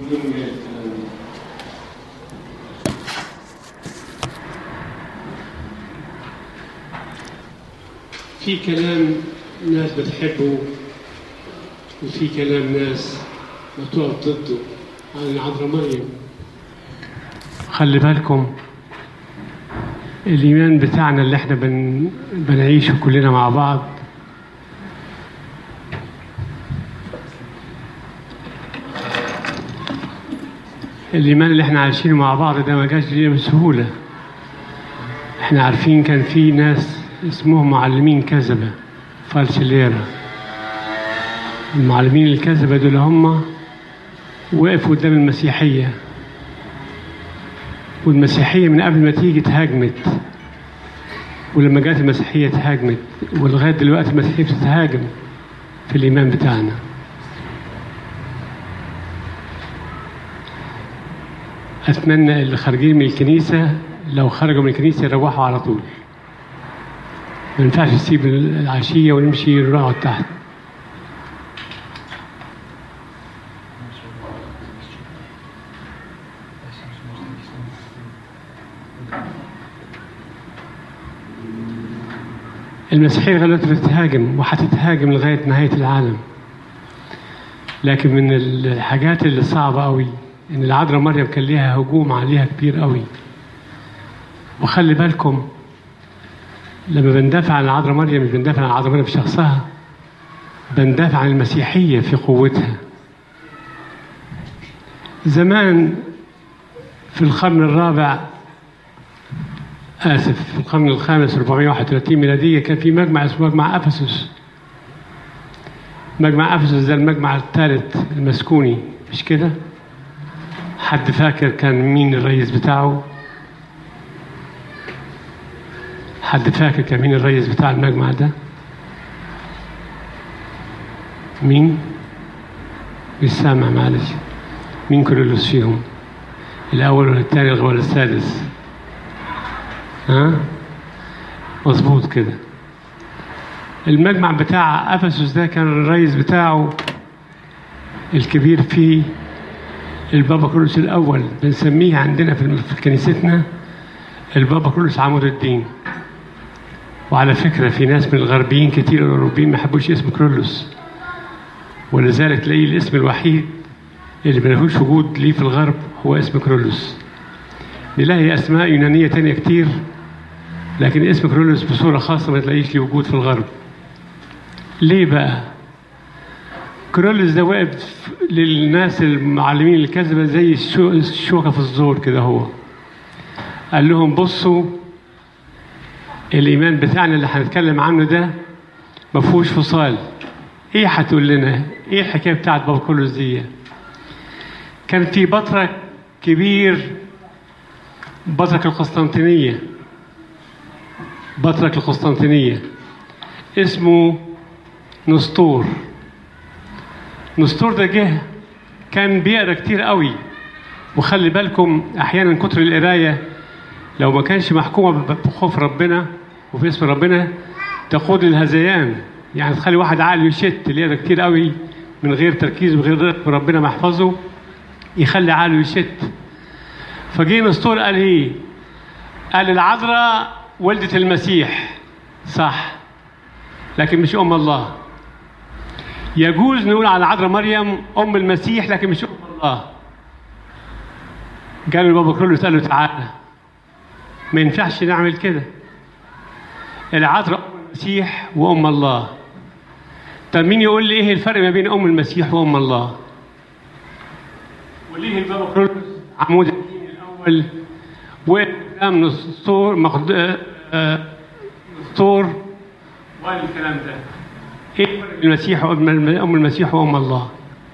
في كلام ناس بتحبه وفي كلام ناس بتقف ضده عن العذراء مريم خلي بالكم الإيمان بتاعنا اللي احنا بن... بنعيشه كلنا مع بعض الإيمان اللي احنا عايشينه مع بعض ده ما جاش لنا بسهولة احنا عارفين كان في ناس اسمهم معلمين كذبة فالشليرة المعلمين الكذبة دول هم وقفوا قدام المسيحية والمسيحية من قبل ما تيجي اتهاجمت ولما جت المسيحية اتهاجمت ولغاية دلوقتي المسيحية بتتهاجم في الإيمان بتاعنا أتمنى اللي خارجين من الكنيسة لو خرجوا من الكنيسة يروحوا على طول ما ينفعش نسيب العشية ونمشي نقعد تحت المسيحية لغاية دلوقتي بتتهاجم وهتتهاجم لغاية نهاية العالم لكن من الحاجات اللي صعبة قوي إن العذراء مريم كان ليها هجوم عليها كبير قوي وخلي بالكم لما بندافع عن العذراء مريم مش بندافع عن العذراء مريم في شخصها بندافع عن المسيحية في قوتها زمان في القرن الرابع آسف في القرن الخامس 431 ميلادية كان في مجمع اسمه مجمع أفسس مجمع أفسس ده المجمع الثالث المسكوني مش كده؟ حد فاكر كان مين الرئيس بتاعه؟ حد فاكر كان مين الرئيس بتاع المجمع ده؟ مين؟ مش سامع معلش مين كورولوس فيهم؟ الأول ولا الثاني ولا السادس؟ ها؟ مظبوط كده المجمع بتاع أفسس ده كان الرئيس بتاعه الكبير فيه البابا كرولوس الأول بنسميه عندنا في كنيستنا البابا كرولوس عمود الدين وعلى فكرة في ناس من الغربيين كتير الأوروبيين ما يحبوش اسم كرولوس ولذلك تلاقيه الاسم الوحيد اللي ملهوش وجود ليه في الغرب هو اسم كرولوس نلاقي أسماء يونانية تانية كتير لكن اسم كرولوس بصورة خاصة ما تلاقيش ليه وجود في الغرب ليه بقى؟ كرولوس ده وقف للناس المعلمين الكذبة زي الشوكة في الزور كده هو قال لهم بصوا الإيمان بتاعنا اللي هنتكلم عنه ده ما فيهوش فصال إيه هتقول لنا؟ إيه الحكاية بتاعت بابا كرولوس دي؟ كان في بطرك كبير بطرك القسطنطينية بطرك القسطنطينية اسمه نسطور نسطور ده جه كان بيقرا كتير قوي وخلي بالكم احيانا كتر القرايه لو ما كانش محكومه بخوف ربنا وفي اسم ربنا تقود للهذيان يعني تخلي واحد عقله يشت اللي يقرا كتير قوي من غير تركيز وغير ربنا محفظه يخلي عقله يشت فجه نسطور قال ايه؟ قال العذراء ولدت المسيح صح لكن مش ام الله يجوز نقول على العذراء مريم ام المسيح لكن مش ام الله قال البابا كله قال له تعالى ما ينفعش نعمل كده العذراء ام المسيح وام الله طب مين يقول لي ايه الفرق ما بين ام المسيح وام الله وليه البابا كله عمود الدين الاول وقدام نسطور مخد... نسطور وقال الكلام ده ايه فرق المسيح وام المسيح وام الله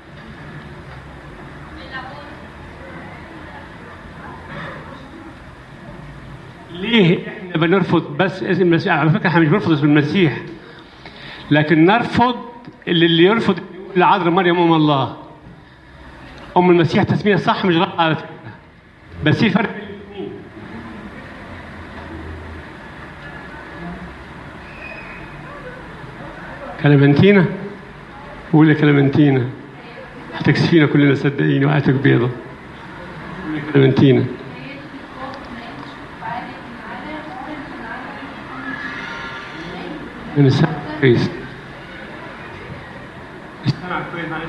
ليه احنا بنرفض بس اسم المسيح على فكره احنا مش بنرفض اسم المسيح لكن نرفض اللي, اللي يرفض العذراء مريم ام الله ام المسيح تسميه صح مش غلط على فكره بس ايه الفرق بين الاثنين كلمنتينا قول يا كلمنتينا هتكسفينا كلنا صدقيني وقعتك بيضة كلمنتينا من السمع كويس السمع كويس معلش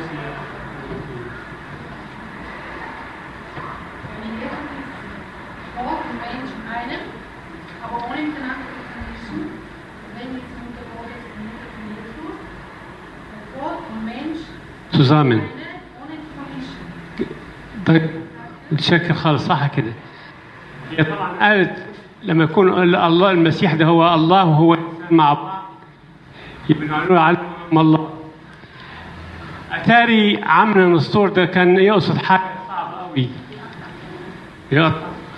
Gott und Mensch in einem, aber ohne miteinander zu vermischen. Wenn wir zum Mutter Gottes und Mutter von Jesus, Gott und Mensch zusammen eine, ohne zu vermischen. طيب متشكر خالص صح كده هي طبعا قالت لما يكون الله المسيح ده هو الله وهو الإنسان مع بعض يبقى نقول عليه الله اتاري عمنا نسطور ده كان يقصد حاجه صعبه قوي يقصد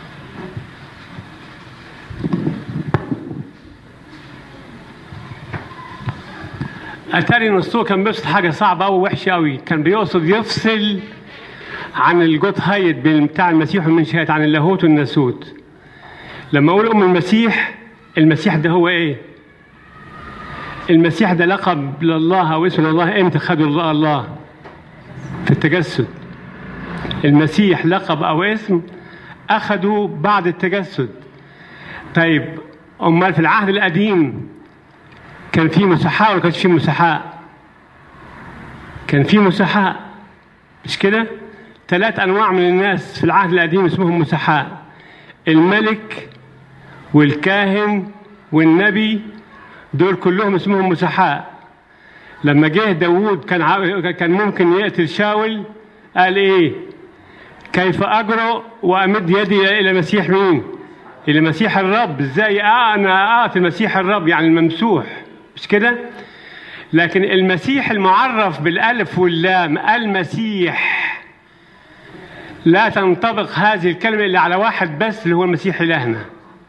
اتاري نسطور كان بيقصد حاجه صعبه قوي وحشه قوي كان بيقصد يفصل عن الجوت هايد بين بتاع المسيح والمنشآت عن اللاهوت والناسوت لما اقول ام المسيح المسيح ده هو ايه المسيح ده لقب لله او اسم الله امتى خدوا الله الله في التجسد المسيح لقب او اسم اخذوا بعد التجسد طيب امال في العهد القديم كان في مسحاء ولا كانش في مسحاء كان في مسحاء مش كده ثلاث انواع من الناس في العهد القديم اسمهم مسحاء الملك والكاهن والنبي دول كلهم اسمهم مسحاء لما جه داوود كان ع- كان ممكن يقتل شاول قال ايه كيف اجرؤ وامد يدي الى مسيح مين الى مسيح الرب ازاي آه انا اقتل مسيح الرب يعني الممسوح مش كده لكن المسيح المعرف بالالف واللام المسيح لا تنطبق هذه الكلمه الا على واحد بس اللي هو المسيح الهنا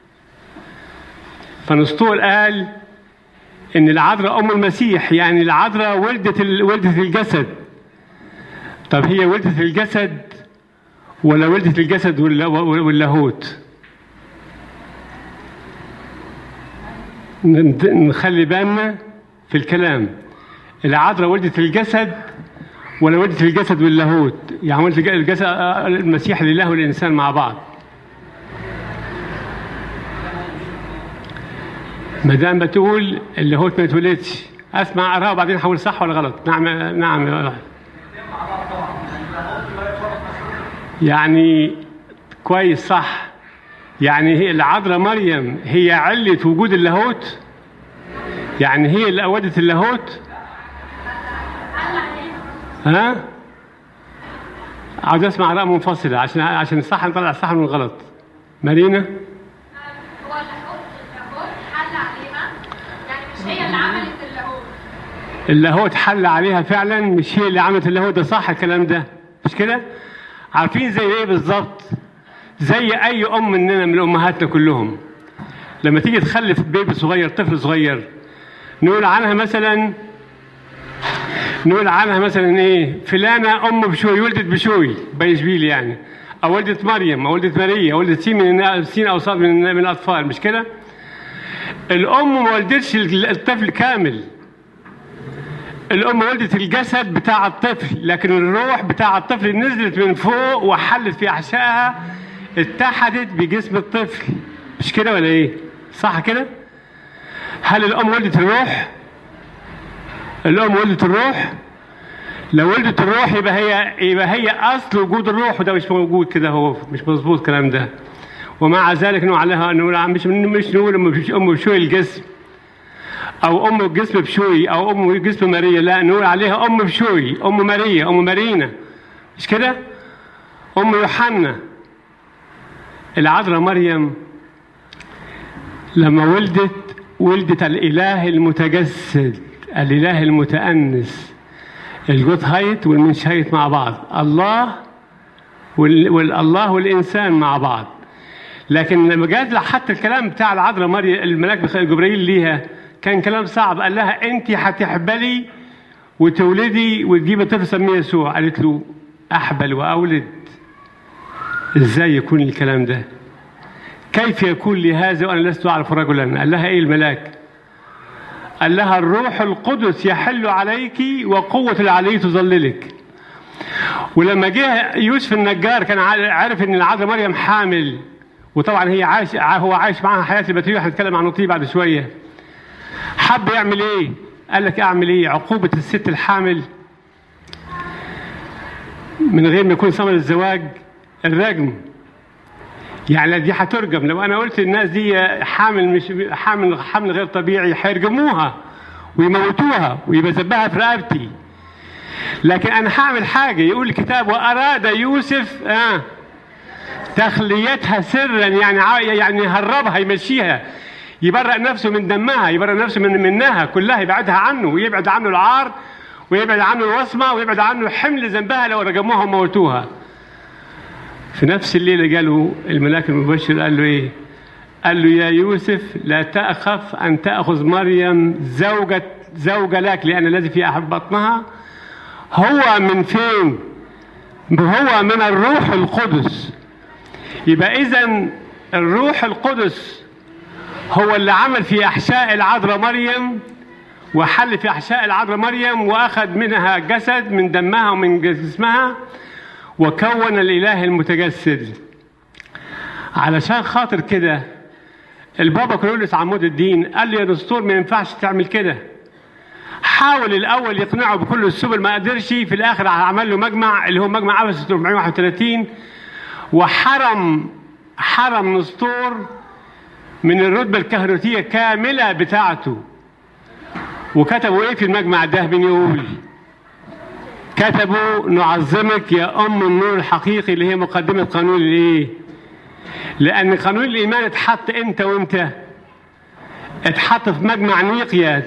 فنسطور قال ان العذراء ام المسيح يعني العذراء ولدت ال- ولدت الجسد طب هي ولدت الجسد ولا ولدت الجسد ولا- واللاهوت ن- نخلي بالنا في الكلام العذراء ولدت الجسد ولا ولدت الجسد واللاهوت يعني ولدت الج- الجسد آه، المسيح لله والانسان مع بعض ما دام بتقول اللاهوت ما يتولدش اسمع اقراها وبعدين احاول صح ولا غلط نعم نعم يعني كويس صح يعني هي العذراء مريم هي علة وجود اللاهوت يعني هي اللي أودت اللاهوت ها عاوز اسمع اراء منفصله عشان عشان صح نطلع الصح من الغلط مارينا هو اللاهوت اللاهوت حل عليها يعني مش هي اللي عملت اللاهوت اللاهوت حل عليها فعلا مش هي اللي عملت اللاهوت ده صح الكلام ده مش كده عارفين زي ايه بالظبط زي اي ام مننا من امهاتنا كلهم لما تيجي تخلف بيبي صغير طفل صغير نقول عنها مثلا نقول عنها مثلا ايه فلانه ام بشوي ولدت بشوي بيشبيل يعني او ولدت مريم او ولدت ماريا او ولدت سين من النا- سين او صاد من من الاطفال مش كده الام ما ولدتش الطفل كامل الام ولدت الجسد بتاع الطفل لكن الروح بتاع الطفل نزلت من فوق وحلت في احشائها اتحدت بجسم الطفل مش كده ولا ايه صح كده هل الام ولدت الروح الام ولدت الروح لو ولدت الروح يبقى هي يبقى هي اصل وجود الروح وده مش موجود كده هو مش مظبوط الكلام ده ومع ذلك نقول عليها نقول مش مش نقول ام ام بشوي الجسم او ام الجسم بشوي او ام جسم ماريا لا نقول عليها ام بشوي ام ماريا ام مارينا مش كده ام يوحنا العذراء مريم لما ولدت ولدت الاله المتجسد الاله المتانس الجوت هايت والمنش هايت مع بعض الله وال- والله والانسان مع بعض لكن لما جات حتى الكلام بتاع العذراء مريم الملاك بخ- جبريل ليها كان كلام صعب قال لها انت هتحبلي وتولدي وتجيبي طفل سميه يسوع قالت له احبل واولد ازاي يكون الكلام ده كيف يكون لي هذا وانا لست اعرف رجلا قال لها ايه الملاك قال لها الروح القدس يحل عليك وقوة العلي تظللك ولما جه يوسف النجار كان عا- عارف ان العذراء مريم حامل وطبعا هي عايش هو عايش معاها حياه البتوليه هنتكلم عن نطيه بعد شويه حب يعمل ايه؟ قال لك اعمل ايه؟ عقوبه الست الحامل من غير ما يكون ثمر الزواج الرجم يعني دي هترجم لو انا قلت الناس دي حامل مش حامل حمل غير طبيعي هيرجموها ويموتوها ويبقى ذبها في رقبتي لكن انا هعمل حاجه يقول الكتاب واراد يوسف آه تخليتها سرا يعني عا- يعني يهربها يمشيها يبرأ نفسه من دمها يبرأ نفسه من منها كلها يبعدها عنه ويبعد عنه العار ويبعد عنه الوصمة ويبعد عنه حمل ذنبها لو رجموها وموتوها في نفس الليلة قالوا الملاك المبشر قال له ايه قال له يا يوسف لا تأخف أن تأخذ مريم زوجة زوجة لك لأن الذي في أحب بطنها هو من فين هو من الروح القدس يبقى إذا الروح القدس هو اللي عمل في أحشاء العذراء مريم وحل في أحشاء العذراء مريم وأخذ منها جسد من دمها ومن جسمها وكون الإله المتجسد علشان خاطر كده البابا كرولس عمود الدين قال لي يا دستور ما ينفعش تعمل كده حاول الاول يقنعه بكل السبل ما قدرش في الاخر عمل له مجمع اللي هو مجمع 1431 وحرم حرم نسطور من الرتبه الكهنوتيه كامله بتاعته وكتبوا ايه في المجمع ده مين يقول كتبوا نعظمك يا ام النور الحقيقي اللي هي مقدمه قانون الايه لان قانون الايمان اتحط امتى وامتى اتحط في مجمع نيقيا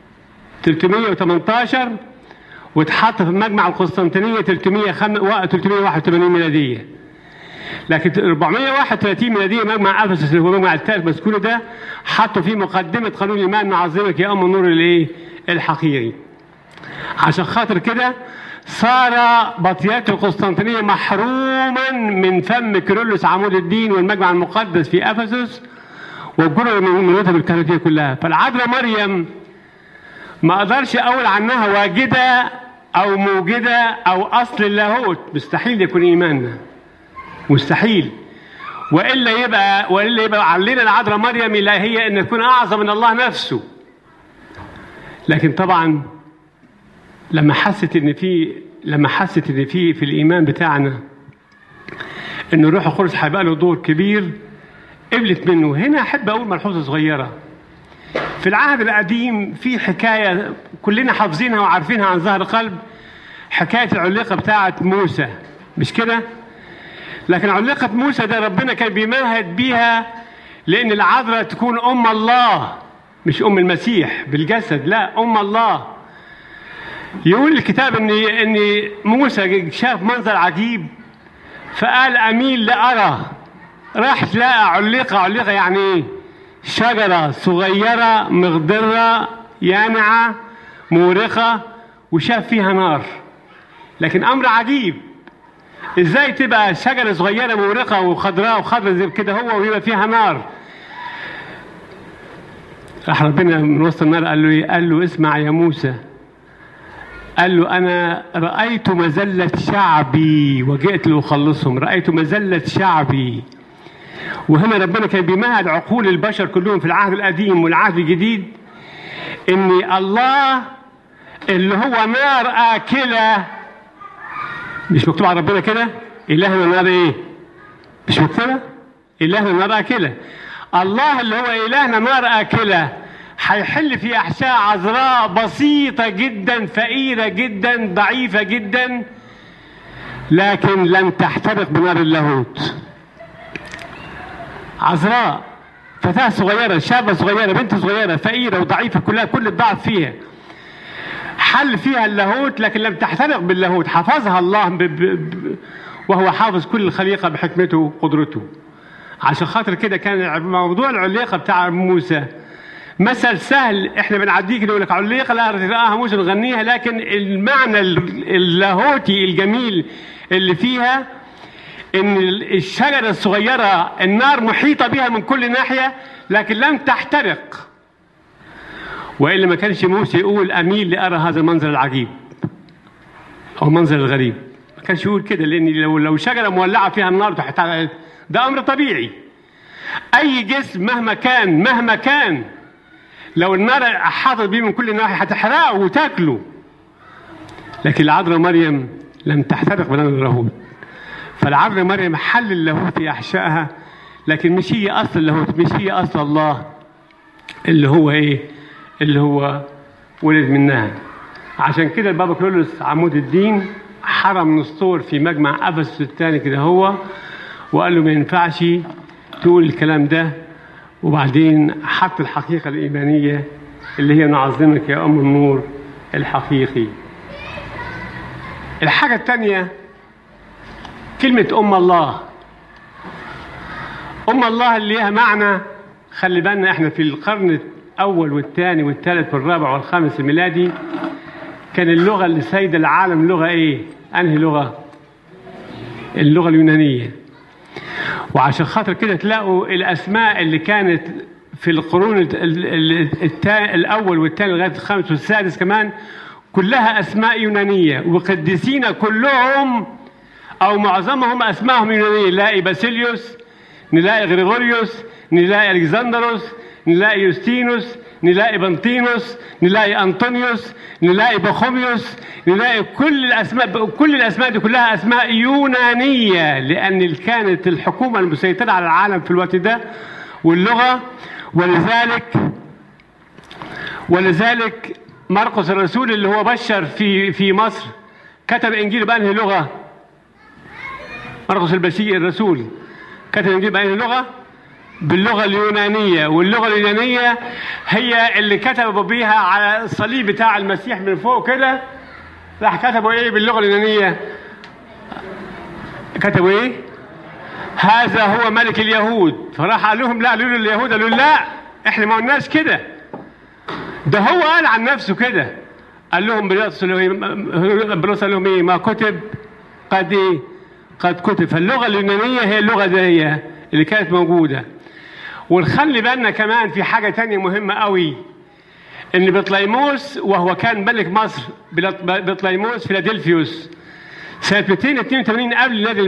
318 واتحط في مجمع القسطنطينيه 381 ميلاديه لكن 431 ميلاديه مجمع افسس اللي هو مجمع الثالث بس كل ده حطوا فيه مقدمه قانون الايمان نعظمك يا ام النور الايه الحقيقي عشان خاطر كده صار بطيات القسطنطينية محروما من فم كيرلس عمود الدين والمجمع المقدس في أفسس وجرى من رتب الكهنوتية كلها فالعذراء مريم ما أقدرش أقول عنها واجدة أو موجدة أو أصل اللاهوت مستحيل يكون إيماننا مستحيل والا يبقى والا يبقى علينا العذراء مريم الهيه ان تكون اعظم من الله نفسه لكن طبعا لما حست ان في لما حست ان في في الايمان بتاعنا ان الروح القدس هيبقى له دور كبير قبلت منه هنا احب اقول ملحوظه صغيره في العهد القديم في حكايه كلنا حافظينها وعارفينها عن ظهر قلب حكايه العليقه بتاعه موسى مش كده لكن علقة موسى ده ربنا كان بيمهد بيها لأن العذراء تكون أم الله مش أم المسيح بالجسد لا أم الله يقول الكتاب ان ان موسى شاف منظر عجيب فقال اميل لارى راح لقى علقه علقه يعني ايه شجره صغيره مخضره يانعه مورقه وشاف فيها نار لكن امر عجيب ازاي تبقى شجره صغيره مورقه وخضراء وخضراء زي كده هو ويبقى فيها نار راح ربنا من وسط النار قال له ايه قال له اسمع يا موسى قال له أنا رأيت مذلة شعبي وجئت لأخلصهم رأيت مذلة شعبي وهنا ربنا كان بيمهد عقول البشر كلهم في العهد القديم والعهد الجديد إن الله اللي هو نار آكلة مش مكتوب على ربنا كده إلهنا نار إيه؟ مش مكتوبة؟ إلهنا نار آكلة الله اللي هو إلهنا نار آكلة هيحل في احشاء عذراء بسيطه جدا فقيره جدا ضعيفه جدا لكن لن تحترق بنار اللاهوت عذراء فتاة صغيرة شابة صغيرة بنت صغيرة فقيرة وضعيفة كلها كل الضعف فيها حل فيها اللاهوت لكن لم تحترق باللاهوت حفظها الله ب ب ب وهو حافظ كل الخليقة بحكمته وقدرته عشان خاطر كده كان موضوع العليقة بتاع موسى مثل سهل احنا بنعديه كده يقول لك عليقه لا رآها موسى نغنيها لكن المعنى اللاهوتي الجميل اللي فيها ان الشجره الصغيره النار محيطه بها من كل ناحيه لكن لم تحترق والا ما كانش موسى يقول اميل لارى هذا المنظر العجيب او المنظر الغريب ما كانش يقول كده لان لو لو شجره مولعه فيها النار تحت ده امر طبيعي اي جسم مهما كان مهما كان لو النار حاطط بيه من كل ناحيه هتحرقه وتاكله لكن العذراء مريم لم تحترق بنار اللاهوت فالعذراء مريم حل اللاهوت في احشائها لكن مش هي اصل اللاهوت مش هي اصل الله اللي هو ايه اللي هو ولد منها عشان كده البابا كلولوس عمود الدين حرم نسطور في مجمع افسس الثاني كده هو وقال له ما ينفعش تقول الكلام ده وبعدين حط الحقيقه الايمانيه اللي هي نعظمك يا ام النور الحقيقي الحاجه الثانيه كلمه ام الله ام الله اللي ليها معنى خلي بالنا احنا في القرن الاول والثاني والثالث والرابع والخامس الميلادي كان اللغه اللي سايده العالم لغه ايه انهي لغه اللغه اليونانيه وعشان خاطر كده تلاقوا الاسماء اللي كانت في القرون الت- ال- ال- التا- الاول والثاني لغايه الخامس والسادس كمان كلها اسماء يونانيه وقديسين كلهم او معظمهم اسمائهم يونانيه نلاقي باسيليوس نلاقي غريغوريوس نلاقي الكسندروس نلاقي يوستينوس نلاقي بنطينوس نلاقي انطونيوس نلاقي بخوميوس نلاقي كل الاسماء كل الاسماء دي كلها اسماء يونانيه لان كانت الحكومه المسيطره على العالم في الوقت ده واللغه ولذلك ولذلك مرقس الرسول اللي هو بشر في في مصر كتب انجيل بانهي لغه؟ مرقس البشير الرسول كتب الانجيل بانهي لغه؟ باللغه اليونانيه واللغه اليونانيه هي اللي كتبوا بيها على الصليب بتاع المسيح من فوق كده راح كتبوا ايه باللغه اليونانيه؟ كتبوا ايه؟ هذا هو ملك اليهود فراح قال لهم لا قالوا له اليهود قالوا له لا احنا ما قلناش كده ده هو قال عن نفسه كده قال لهم بيلاطس قال لهم ايه بيلاطس قال لهم ايه ما كتب قد ايه قد كتب فاللغه اليونانيه هي اللغه دي اللي كانت موجوده ونخلي بالنا كمان في حاجه تانية مهمه قوي ان بطليموس وهو كان ملك مصر بطليموس فيلادلفيوس سنه 282 قبل ميلاد